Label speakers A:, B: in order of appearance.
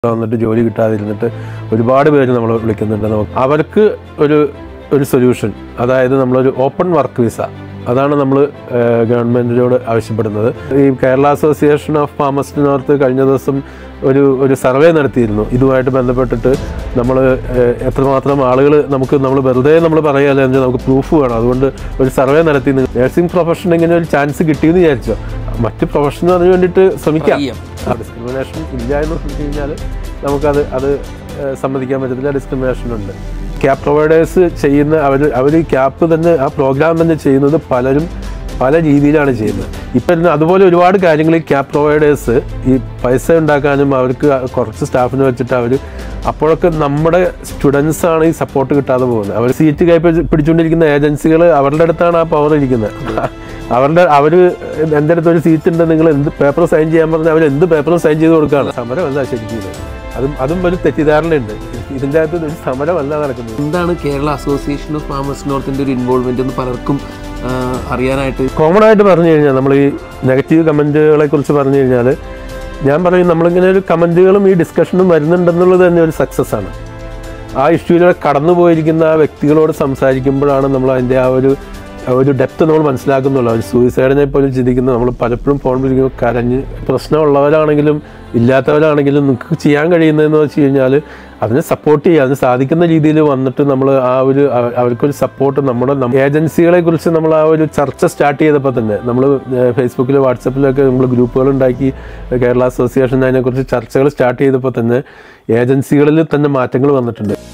A: വന്നിട്ട് ജോലി കിട്ടാതിരുന്നിട്ട് ഒരുപാട് പേര് നമ്മൾ വിളിക്കുന്നുണ്ട് നമുക്ക് അവർക്ക് ഒരു ഒരു സൊല്യൂഷൻ അതായത് നമ്മളൊരു ഓപ്പൺ വർക്ക് വിസ അതാണ് നമ്മൾ ഗവൺമെൻറ്റിനോട് ആവശ്യപ്പെടുന്നത് ഈ കേരള അസോസിയേഷൻ ഓഫ് ഫാമസ്റ്റ് നോർത്ത് കഴിഞ്ഞ ദിവസം ഒരു ഒരു സർവേ നടത്തിയിരുന്നു ഇതുമായിട്ട് ബന്ധപ്പെട്ടിട്ട് നമ്മൾ എത്രമാത്രം ആളുകൾ നമുക്ക് നമ്മൾ വെറുതെ നമ്മൾ പറയാല്ലേ എന്ന് നമുക്ക് പ്രൂഫ് വേണം അതുകൊണ്ട് ഒരു സർവേ നടത്തി നഴ്സിംഗ് പ്രൊഫഷൻ ഇങ്ങനെ ഒരു ചാൻസ് കിട്ടിയെന്ന് വിചാരിച്ചോ മറ്റ് പ്രൊഫഷന് അതിന് വേണ്ടിയിട്ട് ശ്രമിക്കാം
B: ചെയ്യാം.
A: ഡിസ്ക്രിമിനേഷൻ ഇല്ല എന്ന് പറഞ്ഞു കഴിഞ്ഞാൽ നമുക്കത് അത് ഏഹ്, സമ്മതിക്കാൻ പറ്റത്തില്ല ഡിസ്ക്രിമിനേഷൻ ഉണ്ട് ക്യാപ് പ്രൊവൈഡേഴ്സ് ചെയ്യുന്ന അവർ അവർ ക്യാപ്പ് തന്നെ ആ പ്രോഗ്രാം തന്നെ ചെയ്യുന്നത് പലരും പല രീതിയിലാണ് ചെയ്യുന്നത് ഇപ്പം ഇന്ന് അതുപോലെ ഒരുപാട് കാര്യങ്ങൾ ഈ ക്യാപ് പ്രൊവൈഡേഴ്സ് ഈ പൈസ ഉണ്ടാക്കാനും അവർക്ക് കുറച്ച് സ്റ്റാഫിനെ വെച്ചിട്ട് അവർ അപ്പോഴൊക്കെ നമ്മുടെ സ്റ്റുഡൻസ് ആണ് ഈ സപ്പോർട്ട് കിട്ടാതെ പോകുന്നത് അവർ സീറ്റ് കൈ പിടിച്ചുകൊണ്ടിരിക്കുന്ന ഏജൻസികൾ അവരുടെ അടുത്താണ് ആ പവർ ഇരിക്കുന്നത് അവരുടെ അവർ എൻ്റെ അടുത്ത് ഒരു സീറ്റ് ഉണ്ട് നിങ്ങൾ എന്ത് പേപ്പർ സൈൻ ചെയ്യാൻ പറഞ്ഞാൽ അവർ എന്ത് പേപ്പറും സൈൻ ചെയ്ത് കൊടുക്കുകയാണ് സമരമല്ല ശരിക്കും ഇത്. അതും അതും ഒരു തെറ്റിദ്ധാരണയുണ്ട് ഇതിൻ്റെ അകത്ത് ഒരു സമരമല്ല നടക്കുന്നത്
B: എന്താണ് കേരള അസോസിയേഷൻ ഓഫ് ഫാമേഴ്സ് നോർത്തിന്റെ ഒരു ഇൻവോൾവ്മെന്റ് എന്ന് പലർക്കും ആ, അറിയാനായിട്ട്
A: കോമൺ ആയിട്ട് പറഞ്ഞു കഴിഞ്ഞാൽ നമ്മൾ ഈ നെഗറ്റീവ് കമൻറ്റുകളെ കുറിച്ച് പറഞ്ഞു കഴിഞ്ഞാൽ ഞാൻ പറയും നമ്മളിങ്ങനെ ഒരു കമൻറ്റുകളും ഈ ഡിസ്കഷനും വരുന്നുണ്ടെന്നുള്ളത് തന്നെ ഒരു സക്സസ് ആണ് ആ ഇഷ്യൂയിലൂടെ കടന്നു പോയിരിക്കുന്ന ആ വ്യക്തികളോട് സംസാരിക്കുമ്പോഴാണ് നമ്മൾ അതിൻ്റെ ആ ഒരു ആ ഒരു ഡെപ്ത് നമ്മൾ മനസ്സിലാക്കുന്നുള്ളൂ ഒരു സൂയിസൈഡിനെ പോലും ചിന്തിക്കുന്നത് നമ്മൾ പലപ്പോഴും ഫോൺ വിളിക്കുമ്പോൾ കരഞ്ഞ് പ്രശ്നമുള്ളവരാണെങ്കിലും ഇല്ലാത്തവരാണെങ്കിലും നിങ്ങൾക്ക് ചെയ്യാൻ കഴിയുന്നതെന്ന് വെച്ച് കഴിഞ്ഞാൽ അതിനെ സപ്പോർട്ട് ചെയ്യുക അതിന് സാധിക്കുന്ന രീതിയിൽ വന്നിട്ട് നമ്മൾ ആ ഒരു അവ- അവർക്കൊരു സപ്പോർട്ട് നമ്മുടെ നം- ഏജൻസികളെ കുറിച്ച് നമ്മൾ ആ ഒരു ചർച്ച സ്റ്റാർട്ട് ചെയ്തപ്പോൾ തന്നെ നമ്മൾ ഫേസ്ബുക്കിൽ വാട്സപ്പിലൊക്കെ നമ്മൾ ഗ്രൂപ്പുകൾ ഉണ്ടാക്കി കേരള അസോസിയേഷൻ അതിനെക്കുറിച്ച് ചർച്ചകൾ സ്റ്റാർട്ട് ചെയ്തപ്പോൾ തന്നെ ഏജൻസികളിൽ തന്നെ മാറ്റങ്ങൾ വന്നിട്ടുണ്ട്